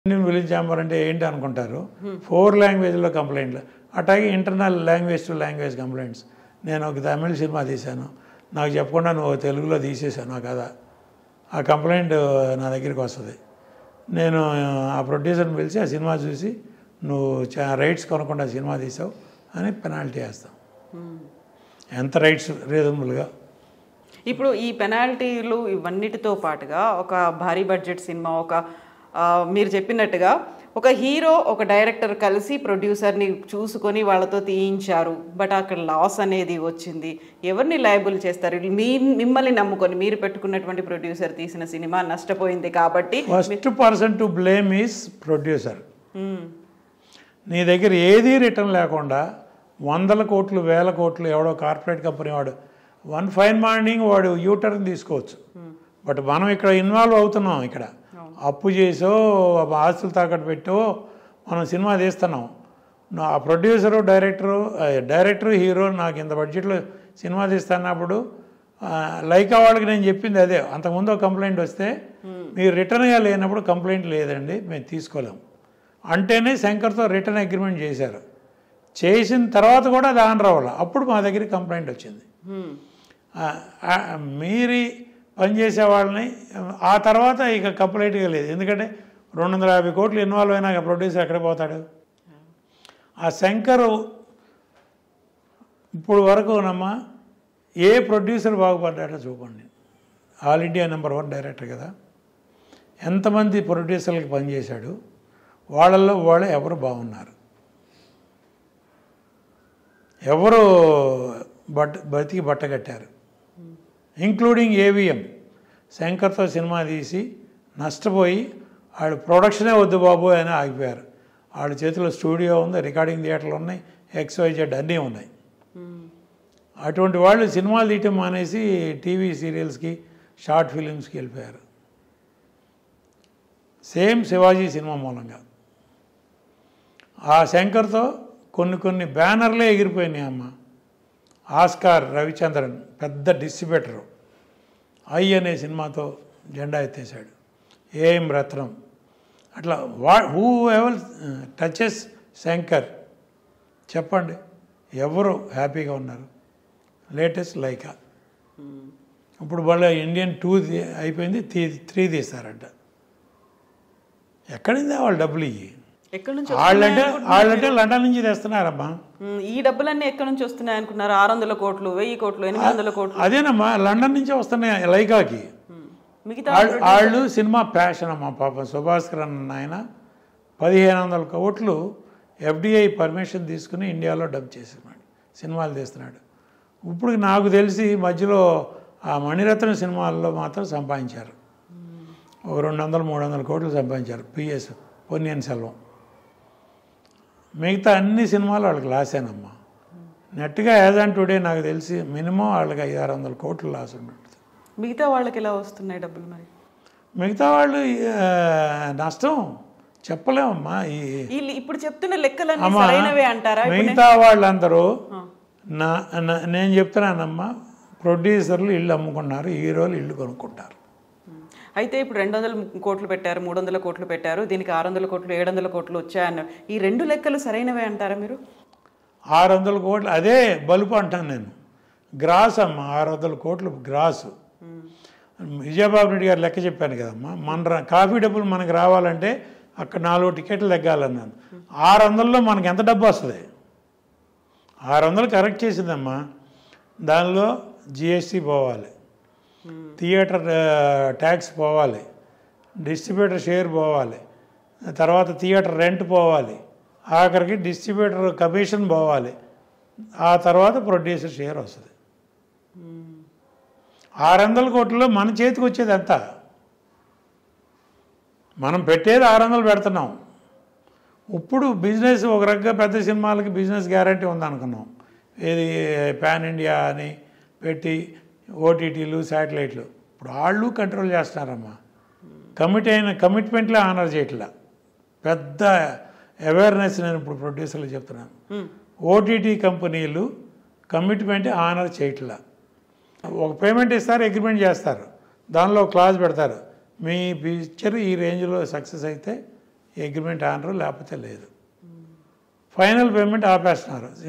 Indian village chamber అంటే ఏంటి అనుకుంటారు ఫోర్ లాంగ్వేజ్లో కంప్లైంట్లు అట్లాగే internal language to language complaints నేను ఒక తమిళ సినిమా తీశాను నాకు చెప్పకుండా నువ్వు తెలుగులో తీసేశాను ఆ కథ ఆ కంప్లైంట్ నా దగ్గరికి వస్తుంది నేను ఆ ప్రొడ్యూసర్ని పిలిచి ఆ సినిమా చూసి నువ్వు రైట్స్ కొనకుండా సినిమా తీసావు అని పెనాల్టీ వేస్తాం ఎంత రైట్స్ రీజనబుల్గా ఇప్పుడు ఈ పెనాల్టీలు ఇవన్నిటితో పాటుగా ఒక భారీ బడ్జెట్ సినిమా ఒక ఆ, మీరు చెప్పినట్టుగా ఒక హీరో ఒక డైరెక్టర్ కలిసి ప్రొడ్యూసర్ని చూసుకొని వాళ్ళతో తీయించారు బట్ అక్కడ లాస్ అనేది వచ్చింది ఎవరిని లయబుల్ చేస్తారు మీ మిమ్మల్ని నమ్ముకొని మీరు పెట్టుకున్నటువంటి ప్రొడ్యూసర్ తీసిన సినిమా నష్టపోయింది కాబట్టి first person to blame is producer మ్మ్. నీ దగ్గర ఏదీ రిటర్న్ లేకుండా వందల కోట్లు వేల కోట్లు ఎవడో కార్పొరేట్ కంపెనీ వాడు వన్ ఫైన్ మార్నింగ్ వాడు యూటర్న్ తీసుకోవచ్చు బట్ మనం ఇక్కడ ఇన్వాల్వ్ అవుతున్నాం ఇక్కడ అప్పు చేసో ఆస్తులు తాకట్టు పెట్టో మనం సినిమా తీస్తున్నాం నా ఆ ప్రొడ్యూసరు డైరెక్టరు ఆ, డైరెక్టరు హీరో నాకు ఇంత బడ్జెట్లో సినిమా తీస్తున్నప్పుడు ఆ, లైకా వాళ్ళకి నేను చెప్పింది అదే అంతకుముందు ఒక కంప్లైంట్ వస్తే మీరు రిటర్న్గా లేనప్పుడు కంప్లైంట్ లేదండి మేము తీసుకోలేం అంటేనే శంకర్తో రిటర్న్ అగ్రిమెంట్ చేశారు చేసిన తర్వాత కూడా దాని రావాలి అప్పుడు మా దగ్గరికి కంప్లైంట్ వచ్చింది మ్మ్. ఆ, ఆ, మీరి పనిచేసే వాళ్ళని ఆ తర్వాత ఇక కంప్లైంట్గా లేదు ఎందుకంటే రెండు వందల యాభై కోట్లు ఇన్వాల్వ్ అయినాక ప్రొడ్యూసర్ ఎక్కడ పోతాడు ఆ శంకరు ఇప్పుడు వరకునమ్మా ఏ ప్రొడ్యూసర్ బాగుపడ్డాడో చూపండి all India number one director కదా ఎంతమంది ప్రొడ్యూసర్లకి పనిచేశాడు వాళ్ళల్లో వాళ్ళు ఎవరు బాగున్నారు ఎవరు బట్ బతికి బట్టగట్టారు ఇంక్లూడింగ్ ఏవిఎం శంకర్తో సినిమా తీసి నష్టపోయి వాళ్ళు ప్రొడక్షనే వద్దు బాబు అని ఆగిపోయారు వాళ్ళ చేతిలో స్టూడియో ఉంది రికార్డింగ్ థియేటర్లు ఉన్నాయి ఎక్స్వైజెడ్ అన్నీ ఉన్నాయి మ్మ్. అటువంటి వాళ్ళు సినిమాలు తీయటం మానేసి టీవీ సీరియల్స్కి షార్ట్ ఫిలిమ్స్కి వెళ్ళిపోయారు సేమ్ శివాజీ సినిమా మూలంగా ఆ శంకర్తో కొన్ని కొన్ని బ్యానర్లే ఎగిరిపోయినాయి అమ్మ ఆస్కార్ రవిచంద్రన్ పెద్ద డిస్ట్రిబ్యూటరు ఐ అనే సినిమాతో జెండా ఎత్తేసాడు ఏఎం రత్నం అట్లా వా హూ ఎవర్ టచెస్ శంకర్ చెప్పండి ఎవరు హ్యాపీగా ఉన్నారు లేటెస్ట్ లైకా ఇప్పుడు వాళ్ళ ఇండియన్ టూ తీ- అయిపోయింది త్రీ త్రీ తీస్తారంట ఎక్కడింది వాళ్ళు డబ్బులు ఇవి ఎక్కడి నుంచి వాళ్ళంటే వాళ్ళంటే లండన్ నుంచి తెస్తున్నారమ్మా మ్మ్. ఈ డబ్బులన్నీ ఎక్కడి నుంచి వస్తున్నాయి అనుకున్నారు ఆరు వందల కోట్లు వెయ్యి కోట్లు ఎనిమిది వందల కోట్లు అదేనమ్మా లండన్ నుంచే వస్తున్నాయి లైకాకి మ్మ్. మిగతా వాళ్ళు వాళ్ళు సినిమా ప్యాషన్ అమ్మా పాపం సుభాస్కర్ అన్న ఆయన పదిహేను వందల కోట్లు ఎఫ్డిఐ పర్మిషన్ తీసుకుని ఇండియాలో డబ్ చేస్తున్నాడు సినిమాలు తీస్తున్నాడు ఇప్పుడు నాకు తెలిసి మధ్యలో ఆ మణిరత్నం సినిమాల్లో మాత్రం సంపాదించారు ఒక రెండు వందలు మూడు వందల కోట్లు సంపాదించారు పిఎస్ పొన్నియన్ సెల్వం మిగతా అన్ని సినిమాలు వాళ్ళకి లాసేనమ్మా నెట్గా యాజ్ ఆన్ టుడే నాకు తెలిసి మినిమం వాళ్ళకి ఐదు ఆరు వందల కోట్లు లాస్ ఉన్నట్టు మిగతా వాళ్ళకి ఎలా వస్తున్నాయి డబ్బులు మరి మిగతా వాళ్ళు ఆ, నష్టం చెప్పలేమమ్మా ఈ వీళ్ళు ఇప్పుడు చెప్తున్న లెక్కలన్నీ అమ్మా సరైనవే అంటారా ఇప్పుడు మిగతా వాళ్ళందరూ ఆ. నా నా- నేను చెప్తున్నానమ్మా ప్రొడ్యూసర్లు ఇల్లు అమ్ముకున్నారు హీరోలు ఇల్లు కొనుక్కుంటారు మ్మ్. అయితే ఇప్పుడు రెండు వందల కోట్లు పెట్టారు మూడు వందల కోట్లు పెట్టారు దీనికి ఆరు వందల కోట్లు ఏడు వందల కోట్లు వచ్చాయన్నారు ఈ రెండు లెక్కలు సరైనవే అంటారా మీరు ఆరు వందల కోట్లు అదే బలుపు అంటాను నేను గ్రాస్ అమ్మ ఆరు వందల కోట్లు గ్రాసు విజయబాబు రెడ్డి గారు లెక్క చెప్పాను కదమ్మా మన రా- కాఫీ డబ్బులు మనకు రావాలంటే అక్కడ నాలుగు టికెట్లు తగ్గాలన్నాను ఆరు వందల్లో మనకి ఎంత డబ్బు వస్తుంది ఆరు వందలు కరెక్ట్ చేసిందమ్మా దానిలో జిఎస్టీ పోవాలి థియేటర్ ట్యాక్స్ పోవాలి డిస్ట్రిబ్యూటర్ షేర్ పోవాలి తర్వాత థియేటర్ రెంట్ పోవాలి ఆఖరికి డిస్ట్రిబ్యూటర్ కమిషన్ పోవాలి ఆ తర్వాత ప్రొడ్యూసర్ షేర్ వస్తుంది ఆరు వందల కోట్లలో మన చేతికి వచ్చేది ఎంత మనం పెట్టేది ఆరు వందలు పెడుతున్నాం ఇప్పుడు బిజినెస్ ఒక రకంగా పెద్ద సినిమాలకి బిజినెస్ గ్యారంటీ ఉందనుకున్నాం ఇది పాన్ ఇండియా అని పెట్టి ఓటీటీలు శాటిలైట్లు ఇప్పుడు వాళ్ళు కంట్రోల్ చేస్తున్నారమ్మా కమిట్ అయిన కమిట్మెంట్లే ఆనర్ చేయట్లా పెద్ద అవేర్నెస్ నేను ఇప్పుడు ప్రొడ్యూసర్లు చెప్తున్నాను మ్మ్. ఓటీటీ కంపెనీలు కమిట్మెంట్ ఆనర్ చేయట్లా ఒక పేమెంట్ ఇస్తారు అగ్రిమెంట్ చేస్తారు దానిలో క్లాజ్ పెడతారు మీ పిక్చర్ ఈ రేంజ్లో సక్సెస్ అయితే అగ్రిమెంట్ ఆనరు లేకపోతే లేదు ఫైనల్ పేమెంట్ ఆపేస్తున్నారు